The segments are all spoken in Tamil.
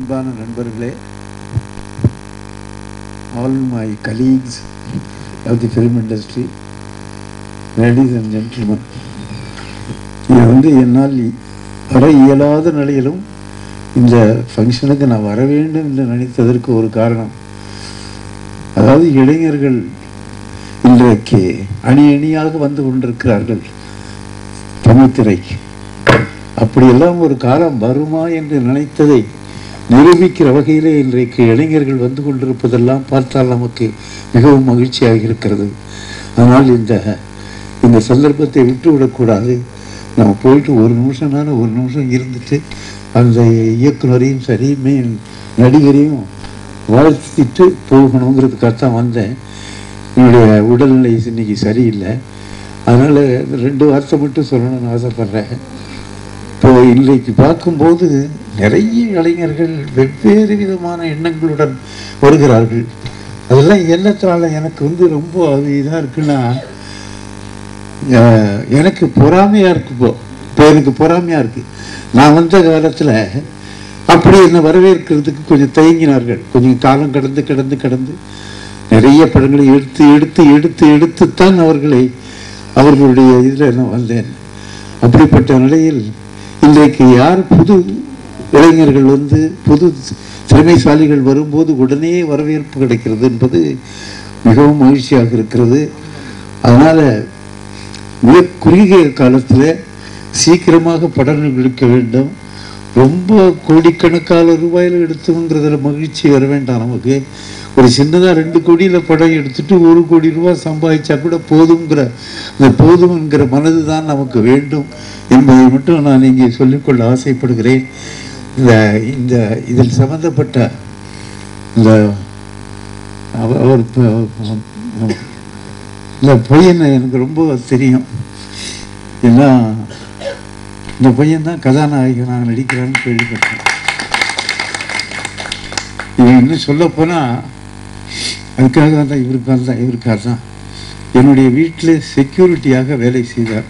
அன்பான நண்பர்களே all my colleagues of the film industry ladies and gentleman இது வந்து என்னால் வர இயலாத நிலையிலும் இந்த ஃபங்க்ஷனுக்கு நான் வர வேண்டும் என்று நினைத்ததற்கு ஒரு காரணம் அதாவது இளைஞர்கள் இன்றைக்கு அணி அணியாக வந்து கொண்டிருக்கிறார்கள் தமிழ் திரைக்கு அப்படியெல்லாம் ஒரு காலம் வருமா என்று நினைத்ததை நிரூபிக்கிற வகையிலே இன்றைக்கு இளைஞர்கள் வந்து கொண்டிருப்பதெல்லாம் பார்த்தால் நமக்கு மிகவும் மகிழ்ச்சியாக இருக்கிறது ஆனால் இந்த இந்த சந்தர்ப்பத்தை விட்டு விடக்கூடாது நம்ம போயிட்டு ஒரு நிமிஷம்னாலும் ஒரு நிமிஷம் இருந்துட்டு அந்த இயக்குனரையும் சரி மேல் நடிகரையும் வாழ்த்திட்டு போகணுங்கிறதுக்காகத்தான் வந்தேன் என்னுடைய உடல்நிலை இன்னைக்கு சரியில்லை அதனால் ரெண்டு வார்த்தை மட்டும் சொல்லணும்னு ஆசைப்பட்றேன் இப்போ இன்றைக்கு பார்க்கும்போது நிறைய இளைஞர்கள் வெவ்வேறு விதமான எண்ணங்களுடன் வருகிறார்கள் அதெல்லாம் என்னத்தினால எனக்கு வந்து ரொம்ப அது இதாக இருக்குன்னா அஹ், எனக்கு பொறாமையாக இருக்கு இப்போ இப்போ எனக்கு பொறாமையாக இருக்கு நான் வந்த காலத்தில் அப்படி என்னை வரவேற்கிறதுக்கு கொஞ்சம் தயங்கினார்கள் கொஞ்சம் காலம் கடந்து கடந்து கடந்து நிறைய படங்களை எடுத்து எடுத்து எடுத்து எடுத்துத்தான் அவர்களை அவர்களுடைய இதில் நான் வந்தேன் அப்படிப்பட்ட நிலையில் இன்றைக்கு யார் புது இளைஞர்கள் வந்து புது திறமைசாலிகள் வரும்போது உடனே வரவேற்பு கிடைக்கிறது என்பது மிகவும் மகிழ்ச்சியாக இருக்கிறது அதனால் மிக குறுகிய காலத்தில் சீக்கிரமாக படங்கள் எடுக்க வேண்டும் ரொம்ப கோடிக்கணக்கான ரூபாயில் எடுத்தோங்கிறதுல மகிழ்ச்சி வர வேண்டாம் நமக்கு ஒரு சின்னதாக ரெண்டு கோடியில் படம் எடுத்துட்டு ஒரு கோடி ரூபாய் சம்பாதிச்சா கூட போதுங்கிற அந்த போதும்ங்கிற மனது தான் நமக்கு வேண்டும் என்பதை மட்டும் நான் இங்கே சொல்லிக்கொள்ள ஆசைப்படுகிறேன் இந்த இந்த இதில் சம்பந்தப்பட்ட இந்த அவ- அவர் ப- இந்த பையனை எனக்கு ரொம்ப தெரியும் ஏன்னா இந்த பையன் தான் கதாநாயகனாக நடிக்கிறான்னு கேள்விப்பட்டேன் இவன் இன்னும் சொல்லப்போனால் அதுக்காக தான் இவருக்காக தான் இவருக்காக தான் என்னுடைய வீட்டில் செக்யூரிட்டியாக வேலை செய்தார்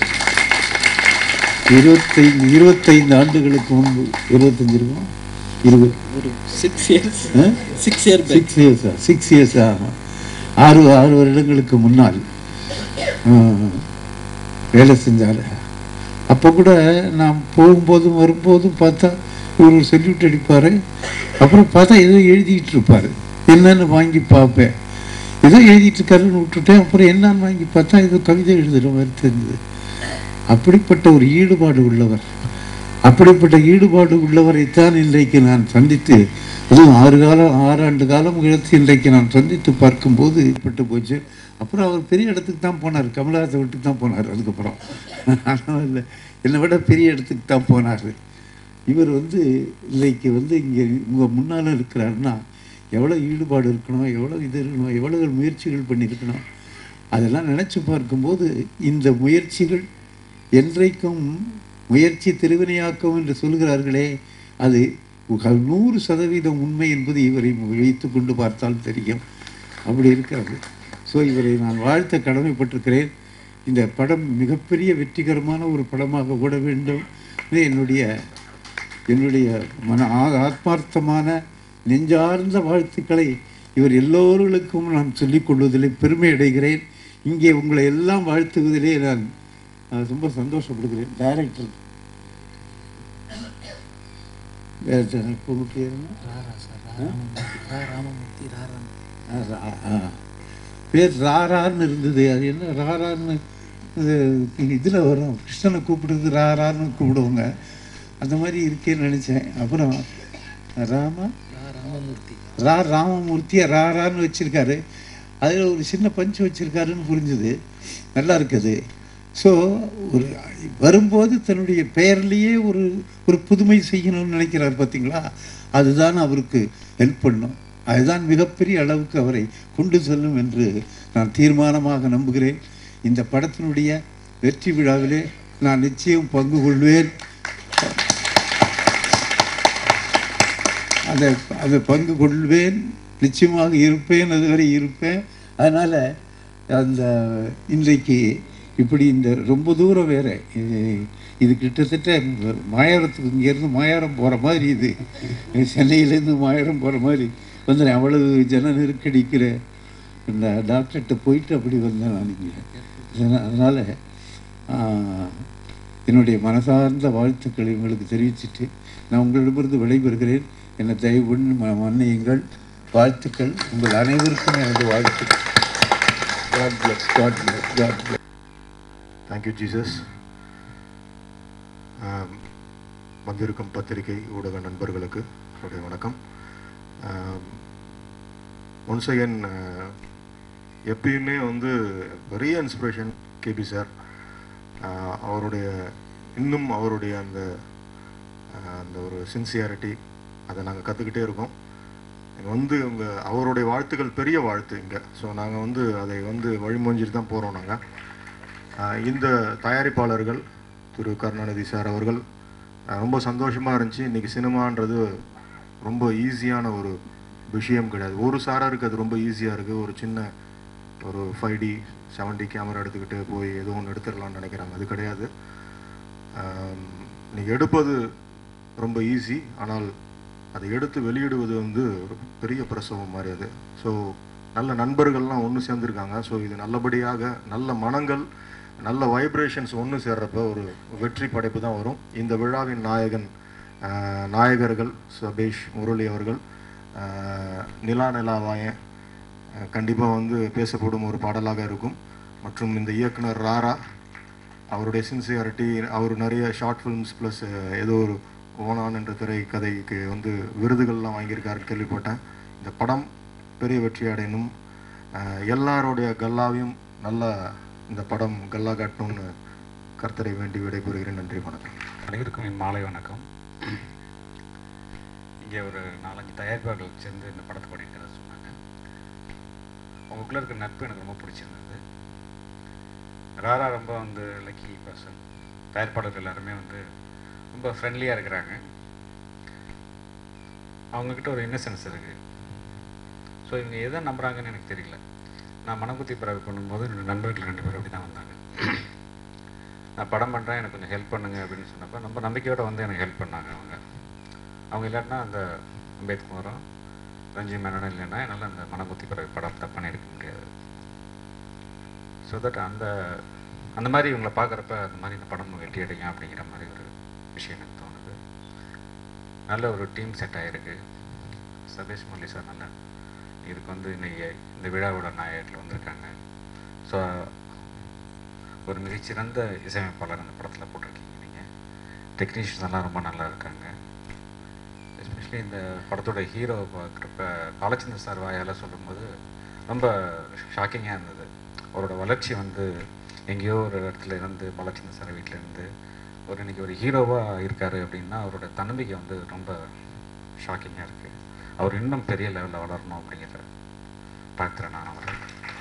இருபத்தைந்து இருபத்தைந்து ஆண்டுகளுக்கு முன்பு இருபத்தஞ்சு இருக்கும் இருபது ஒரு சிக்ஸ் இயர்ஸ் ஆ? சிக்ஸ் இயர் பேக் சிக்ஸ் இயர்ஸா சிக்ஸ் இயர்ஸ் ஆகும் ஆறு ஆறு வருடங்களுக்கு முன்னால் ஆ, வேலை செஞ்சார் அப்போ கூட நான் போகும்போதும் வரும்போதும் பார்த்தா இவர் சொல்லிவிட்டு அடிப்பார் அப்புறம் பார்த்தா ஏதோ எழுதிட்டு இருப்பார் என்னன்னு வாங்கி பார்ப்பேன் ஏதோ எழுதிட்டு இருக்காருன்னு விட்டுட்டேன் அப்புறம் என்னன்னு வாங்கி பார்த்தா ஏதோ கவிதை எழுதுகிற மாதிரி தெரிஞ்சது அப்படிப்பட்ட ஒரு ஈடுபாடு உள்ளவர் அப்படிப்பட்ட ஈடுபாடு உள்ளவரைத்தான் இன்றைக்கு நான் சந்தித்து அதுவும் ஆறு காலம் ஆறாண்டு காலம் கழித்து இன்றைக்கு நான் சந்தித்து பார்க்கும்போது ஏற்பட்டு போச்சு அப்புறம் அவர் பெரிய இடத்துக்கு தான் போனார் கமலஹாசன் வீட்டுக்கு தான் போனார் அதுக்கப்புறம் ஆனால் இல்லை என்னை விட பெரிய இடத்துக்கு தான் போனார் இவர் வந்து இன்றைக்கு வந்து இங்கே உங்கள் முன்னால் இருக்கிறாருன்னா எவ்வளோ ஈடுபாடு இருக்கணும் எவ்வளோ இது இருக்கணும் எவ்வளோ முயற்சிகள் பண்ணியிருக்கணும் அதெல்லாம் நினச்சி பார்க்கும்போது இந்த முயற்சிகள் என்றைக்கும் முயற்சி திருவினையாக்கம் என்று சொல்கிறார்களே அது உக- நூறு சதவீதம் உண்மை என்பது இவரை வைத்து கொண்டு பார்த்தால் தெரியும் அப்படி இருக்கிறது ஸோ இவரை நான் வாழ்த்த கடமைப்பட்டிருக்கிறேன் இந்த படம் மிகப்பெரிய வெற்றிகரமான ஒரு படமாக ஓட வேண்டும் இது என்னுடைய என்னுடைய மன ஆ- ஆத்மார்த்தமான நெஞ்சார்ந்த வாழ்த்துக்களை இவர் எல்லோர்களுக்கும் நான் சொல்லிக் கொள்வதிலே பெருமை அடைகிறேன் இங்கே உங்களை எல்லாம் வாழ்த்துவதிலே நான் நான் ரொம்ப சந்தோஷப்படுகிறேன் டைரக்டர் உங்க பேர் என்ன? ராமமூர்த்தி ராராம் ஆ, ரா- ஆ. பேர் ராரான்னு இருந்தது அது என்ன ராரான்னு இதில் வரும் கிருஷ்ணனை கூப்பிடுறது ராரான்னு கூப்பிடுவாங்க அந்த மாதிரி இருக்கேன்னு நினச்சேன் அப்புறம் ராமா ரா ராமமூர்த்தி ரா ராமமூர்த்தியை ராரான்னு வச்சிருக்காரு அதில் ஒரு சின்ன பஞ்சு வச்சிருக்காருன்னு புரிஞ்சுது நல்லா இருக்குது ஸோ ஒரு வரும்போது தன்னுடைய பெயர்லேயே ஒரு ஒரு புதுமை செய்யணும்னு நினைக்கிறார் பார்த்தீங்களா அதுதான் அவருக்கு ஹெல்ப் பண்ணும் அதுதான் மிகப்பெரிய அளவுக்கு அவரை கொண்டு செல்லும் என்று நான் தீர்மானமாக நம்புகிறேன் இந்த படத்தினுடைய வெற்றி விழாவிலே நான் நிச்சயம் பங்கு கொள்வேன் அதை அதை பங்கு கொள்வேன் நிச்சயமாக இருப்பேன் அதுவரை இருப்பேன் அதனால் அந்த இன்றைக்கு இப்படி இந்த ரொம்ப தூரம் வேற இது இது கிட்டத்தட்ட மாயாரத்துக்கு இங்கேருந்து மாயாரம் போகிற மாதிரி இது சென்னையிலேருந்து மாயாரம் போகிற மாதிரி வந்துடுறேன் அவ்வளவு ஜன நெருக்கடிக்கிற இந்த டாக்டர்கிட்ட போயிட்டு அப்படி வந்தேன் நான் இங்கே அதனால் என்னுடைய மனசார்ந்த வாழ்த்துக்களை உங்களுக்கு தெரிவிச்சுட்டு நான் உங்களிடமிருந்து விடைபெறுகிறேன் என்னை தயவுடன் ம- மன்னியுங்கள் வாழ்த்துக்கள் உங்கள் அனைவருக்கும் எனது வாழ்த்துக்கள் God bless, God bless, God bless. Thank you Jesus வந்திருக்கும் பத்திரிகை ஊடக நண்பர்களுக்கு என்னுடைய வணக்கம் ஒன்ஸ் அகேன் எப்பயுமே வந்து பெரிய இன்ஸ்பிரேஷன் கேபி சார் அவருடைய இன்னும் அவருடைய அந்த ஆஹ், அந்த ஒரு சின்சியாரிட்டி அதை நாங்கள் கற்றுக்கிட்டே இருக்கோம் இங்க வந்து உங்க அவருடைய வாழ்த்துக்கள் பெரிய வாழ்த்து இங்கே ஸோ நாங்கள் வந்து அதை வந்து வழிமொஞ்சிட்டு தான் போகிறோம் நாங்கள் ஆஹ் இந்த தயாரிப்பாளர்கள் திரு கருணாநிதி சார் அவர்கள் ஆஹ் ரொம்ப சந்தோஷமாக இருந்துச்சு இன்றைக்கி சினிமான்றது ரொம்ப ஈஸியான ஒரு விஷயம் கிடையாது ஒரு சாராருக்கு அது ரொம்ப ஈஸியாக இருக்குது ஒரு சின்ன ஒரு five D seven D camera எடுத்துக்கிட்டு போய் ஏதோ ஒன்று எடுத்துடலாம்னு நினைக்கிறாங்க அது கிடையாது நீங்கள் எடுப்பது ரொம்ப ஈஸி ஆனால் அதை எடுத்து வெளியிடுவது வந்து ஒரு பெரிய பிரசவம் மாதிரி அது ஸோ நல்ல நண்பர்கள்லாம் ஒன்று சேர்ந்துருக்காங்க ஸோ இது நல்லபடியாக நல்ல மனங்கள் நல்ல வைப்ரேஷன்ஸ் ஒன்று சேர்றப்ப ஒரு வெற்றி படைப்பு தான் வரும் இந்த விழாவின் நாயகன் ஆஹ், நாயகர்கள் சபேஷ் முரளி அவர்கள் ஆஹ், நிலா நிலாவாயன் கண்டிப்பாக வந்து பேசப்படும் ஒரு பாடலாக இருக்கும் மற்றும் இந்த இயக்குனர் ராரா அவருடைய சின்சியாரிட்டி அவர் நிறைய ஷார்ட் ஃபிலிம்ஸ் ப்ளஸ் ஏதோ ஒரு ஓனான் என்ற திரைக்கதைக்கு வந்து விருதுகள்லாம் வாங்கியிருக்காருன்னு கேள்விப்பட்டேன் இந்த படம் பெரிய வெற்றி அடையணும் அஹ் எல்லாருடைய கல்லாவையும் நல்லா இந்த படம் கல்லா காட்டணும்னு கர்த்தரை வேண்டி விடைபெறுகிறேன் நன்றி வணக்கம் அனைவருக்கும் என் மாலை வணக்கம் இங்கே ஒரு நாலஞ்சு தயாரிப்பாளர்கள் சேர்ந்து இந்த படத்தை பண்ணியிருக்கிறதா சொன்னாங்க அவங்களுக்குள்ள இருக்கிற நட்பு எனக்கு ரொம்ப பிடிச்சிருந்தது ராரா ரொம்ப வந்து லக்கி பர்சன் தயாரிப்பாளர்கள் எல்லாருமே வந்து ரொம்ப ஃப்ரெண்ட்லியாக இருக்கிறாங்க அவங்கக்கிட்ட ஒரு இன்னசென்ஸ் இருக்குது ஸோ இவங்க எதை நம்புகிறாங்கன்னு எனக்கு தெரியல நான் மனக்குத்தி பிறகு பண்ணும்போது என்னோட நண்பர்கள் ரெண்டு பேரும் அப்படி தான் வந்தாங்க நான் படம் பண்ணுறேன் எனக்கு கொஞ்சம் ஹெல்ப் பண்ணுங்க அப்படின்னு சொன்னப்போ நம்ம நம்பிக்கையோடு வந்து எனக்கு ஹெல்ப் பண்ணாங்க அவங்க அவங்க இல்லாட்டினா அந்த அம்பேத்குமாரும் ரஞ்சித் மேனனும் இல்லைன்னா என்னால் அந்த மனக்குத்தி பிறகு படத்தை பண்ணியிருக்க முடியாது ஸோ தட் அந்த அந்த மாதிரி இவங்களை பார்க்குறப்ப அந்த மாதிரி இந்த படம் வெற்றி அடையும் அப்படிங்கிற மாதிரி ஒரு விஷயம் எனக்கு தோணுது நல்ல ஒரு டீம் செட் ஆகிருக்கு சதீஷ் முரளி சார் நல்ல இதுக்கு வந்து இன்னைக்கு இந்த விழாவோட நாயகர்கள் வந்திருக்காங்க ஸோ ஒரு மிகச்சிறந்த இசையமைப்பாளர் அந்த படத்தில் போட்டிருக்கீங்க நீங்கள் டெக்னீஷியன்ஸ் எல்லாம் ரொம்ப நல்லா இருக்காங்க எஸ்பெஷலி இந்த படத்தோட ஹீரோவை பார்க்குறப்ப பாலச்சந்தர் சார் வாயால் சொல்லும்போது ரொம்ப ஷாக்கிங்காக இருந்தது அவரோட வளர்ச்சி வந்து எங்கேயோ ஒரு இடத்துல இருந்து பாலச்சந்தர் சார் வீட்டில் இருந்து ஒரு இன்னைக்கு ஒரு ஹீரோவாக இருக்காரு அப்படின்னா அவரோட தன்னம்பிக்கை வந்து ரொம்ப ஷாக்கிங்காக இருக்குது அவர் இன்னும் பெரிய லெவலில் வளரணும் அப்படிங்கிறத பார்க்குறேன் நான் அவரை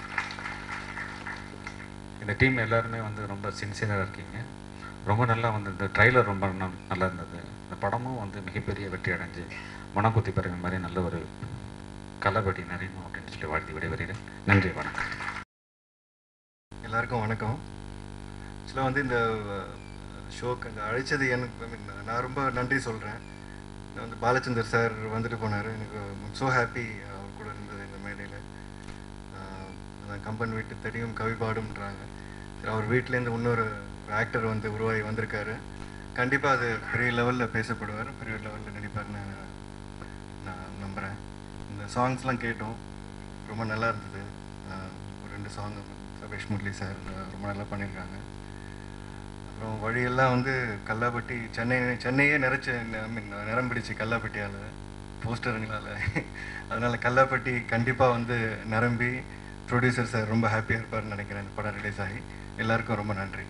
இந்த டீம் எல்லாருமே வந்து ரொம்ப சின்சியராக இருக்கீங்க ரொம்ப நல்லா வந்து இந்த ட்ரைலர் ரொம்ப நல்- நல்லா இருந்தது இந்த படமும் வந்து மிகப்பெரிய வெற்றி அடைஞ்சு மனக்குத்தி பிறகு மாதிரி நல்ல ஒரு கலபடி நிறையணும் அப்படின்னு சொல்லி வாழ்த்தி விடைபெறுகிறேன் நன்றி வணக்கம் எல்லாருக்கும் வணக்கம் ஆக்சுவலாக வந்து இந்த ஷோக்கு அந்த அழைச்சது எனக்கு I mean, நான் ரொம்ப நன்றி சொல்கிறேன் வந்து பாலச்சந்தர் சார் வந்துட்டு போனார் எனக்கு ஸோ ஹாப்பி அவர் கூட இருந்தது இந்த மேடையில் அதான் கம்பன் வீட்டு தெரியும் கவி பாடும்ன்றாங்க சரி, அவர் வீட்டிலேருந்து இன்னொரு ஆக்டர் வந்து உருவாகி வந்திருக்காரு கண்டிப்பாக அது பெரிய லெவலில் பேசப்படுவார் பெரிய லெவலில் நடிப்பார்னு நான் நம்புகிறேன் இந்த சாங்ஸ்லாம் கேட்டோம் ரொம்ப நல்லா இருந்தது ஆஹ் ஒரு ரெண்டு சாங் சபேஷ் முரளி சார் ரொம்ப நல்லா பண்ணியிருக்காங்க அப்புறம் வழியெல்லாம் வந்து கல்லாப்பட்டி சென்னை சென்னையே நிறைச்ச ஐ மீன் நிரம்பிடுச்சு கல்லாப்பட்டியால் போஸ்டருங்களால் அதனால் கல்லாப்பட்டி கண்டிப்பாக வந்து நிரம்பி ப்ரொடியூசர் சார் ரொம்ப ஹாப்பியாக இருப்பார்னு நினைக்கிறேன் இந்த படம் ரிலீஸ் ஆகி எல்லாருக்கும் ரொம்ப நன்றி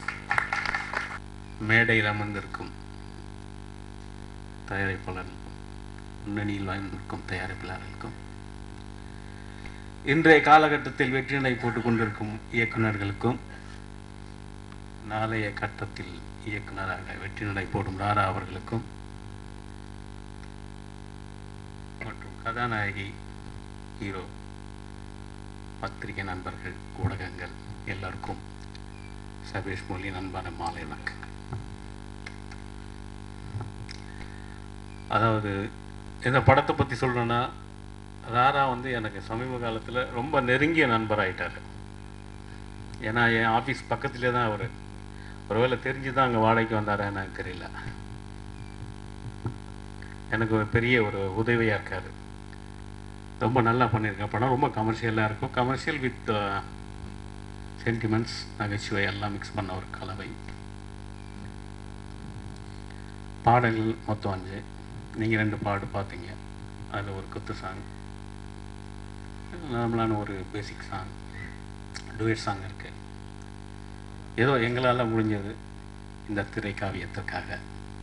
மேடையில் அமர்ந்திருக்கும் தயாரிப்பாளர் முன்னணியில் வாழ்ந்திருக்கும் தயாரிப்பாளர்களுக்கும் இன்றைய காலகட்டத்தில் வெற்றி நடை போட்டுக் கொண்டிருக்கும் இயக்குனர்களுக்கும் நாளைய கட்டத்தில் இயக்குனராக வெற்றி நடை போடும் ராரா அவர்களுக்கும் மற்றும் கதாநாயகி ஹீரோ பத்திரிகை நண்பர்கள் ஊடகங்கள் எல்லாருக்கும் சபேஷ் மொழி நண்பான மாலை வணக்கங்க அதாவது இந்த படத்தை பற்றி சொல்லணும்னா ராரா வந்து எனக்கு சமீப காலத்தில் ரொம்ப நெருங்கிய நண்பராயிட்டார் ஏன்னா என் ஆஃபீஸ் பக்கத்துலேயே தான் அவர் ஒருவேளை தெரிஞ்சு தான் அங்கே வாடகைக்கு வந்தாரா எனக்கு தெரியல எனக்கு ஒரு பெரிய ஒரு உதவியாக இருக்காரு ரொம்ப நல்லா பண்ணியிருக்கேன் படம் ரொம்ப கமர்ஷியலாக இருக்கும் கமர்ஷியல் வித் சென்டிமெண்ட்ஸ் நகைச்சுவை எல்லாம் மிக்ஸ் பண்ண ஒரு கலவை பாடல்கள் மொத்தம் அஞ்சு நீங்கள் ரெண்டு பாடு பார்த்தீங்க அதில் ஒரு குத்து சாங் நார்மலான ஒரு பேசிக் சாங் டுவேட் சாங் இருக்கு ஏதோ எங்களால் முடிஞ்சது இந்த திரை காவியத்திற்காக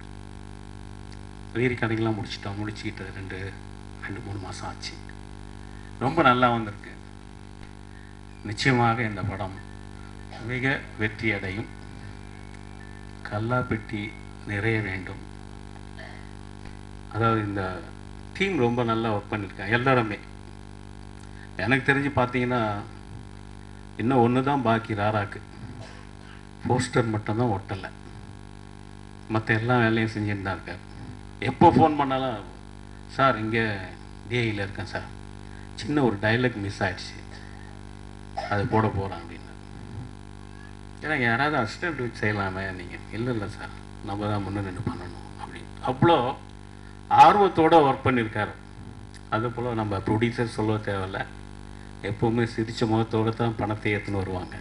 வீரி கடைகள்லாம் முடிச்சிட்டோம் முடிச்சுக்கிட்டு ரெண்டு ரெண்டு மூணு மாதம் ஆச்சு ரொம்ப நல்லா வந்திருக்கு நிச்சயமாக இந்த படம் மிக வெற்றி அடையும் கல்லாப்பெட்டி நிறைய வேண்டும் அதாவது இந்த டீம் ரொம்ப நல்லா ஒர்க் பண்ணியிருக்காங்க எல்லாருமே எனக்கு தெரிஞ்சு பார்த்தீங்கன்னா இன்னும் ஒன்று தான் பாக்கி ராராக்கு போஸ்டர் மட்டும்தான் ஒட்டலை மற்ற எல்லா வேலையும் செஞ்சுட்டு தான் இருக்கார் எப்போ ஃபோன் பண்ணாலும் சார் இங்கே டிஐயில் இருக்கேன் சார் சின்ன ஒரு டைலாக் மிஸ் ஆயிடுச்சு அது போட போகிறேன் அப்படின்னு ஏன்னா யாராவது அசிஸ்டன்ட் வச்சு செய்யலாமே நீங்கள் இல்லை இல்லை சார் நம்ம தான் முன்ன நின்று பண்ணணும் அப்படின்னு அவ்வளோ ஆர்வத்தோடு ஒர்க் பண்ணியிருக்காரு அது போல் நம்ம ப்ரொடியூசர் சொல்ல தேவையில்ல எப்போவுமே சிரித்த முகத்தோடு தான் பணத்தை ஏற்றுன்னு வருவாங்க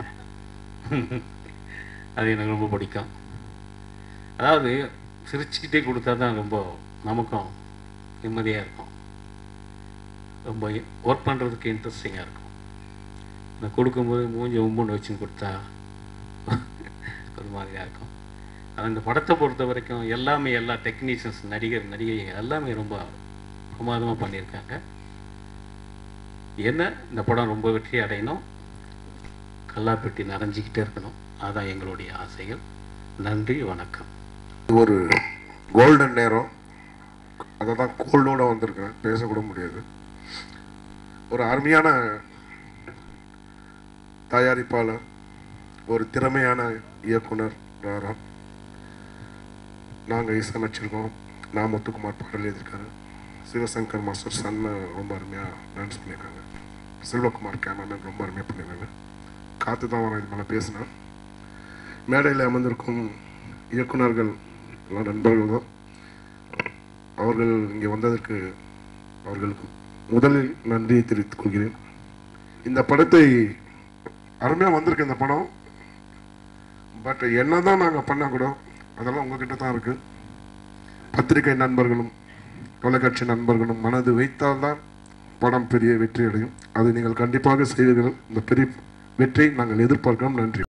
அது எனக்கு ரொம்ப பிடிக்கும் அதாவது சிரிச்சுக்கிட்டே கொடுத்தா தான் ரொம்ப நமக்கும் நிம்மதியாக இருக்கும் ரொம்ப ஒர்க் பண்ணுறதுக்கு இன்ட்ரெஸ்டிங்காக இருக்கும் நான் கொடுக்கும்போது மூஞ்சி உம்புன்னு வச்சுன்னு கொடுத்தா ஒரு மாதிரியாக இருக்கும் ஆனால் இந்த படத்தை பொறுத்த வரைக்கும் எல்லாமே எல்லா டெக்னீஷியன்ஸ் நடிகர் நடிகைகள் எல்லாமே ரொம்ப பிரமாதமாக பண்ணியிருக்காங்க என்ன இந்த படம் ரொம்ப வெற்றி அடையணும் கல்லாப்பெட்டி நிறைஞ்சிக்கிட்டே இருக்கணும் அதான் எங்களுடைய ஆசைகள் நன்றி வணக்கம் ஒரு கோல்டன் நேரம் அதை தான் கோல்டோட வந்திருக்கேன் பேசக்கூட முடியாது ஒரு அருமையான தயாரிப்பாளர் ஒரு திறமையான இயக்குனர் ராரா நாங்கள் இசையமைச்சிருக்கோம் நான் முத்துக்குமார் பாடல் எழுதியிருக்காரு சிவசங்கர் மாஸ்டர் சன்னை ரொம்ப அருமையாக டான்ஸ் பண்ணியிருக்காங்க செல்வகுமார் கேமராமேன் ரொம்ப அருமையாக பண்ணியிருக்காங்க காத்து தான் வரேன் இது மேலே பேசினேன் மேடையில் அமர்ந்திருக்கும் இயக்குனர்கள் எல்லாம் நண்பர்கள் தான் அவர்கள் இங்கே வந்ததற்கு அவர்களுக்கு முதலில் நன்றியை தெரிவித்துக் கொள்கிறேன் இந்த படத்தை அருமையாக வந்திருக்கு இந்த படம் பட் என்ன தான் நாங்கள் பண்ணால் கூட அதெல்லாம் உங்ககிட்ட தான் இருக்குது பத்திரிகை நண்பர்களும் தொலைக்காட்சி நண்பர்களும் மனது வைத்தால்தான் படம் பெரிய வெற்றி அடையும் அதை நீங்கள் கண்டிப்பாக செய்வீர்கள் இந்த பெரிய வெற்றியை நாங்கள் எதிர்பார்க்கிறோம் நன்றி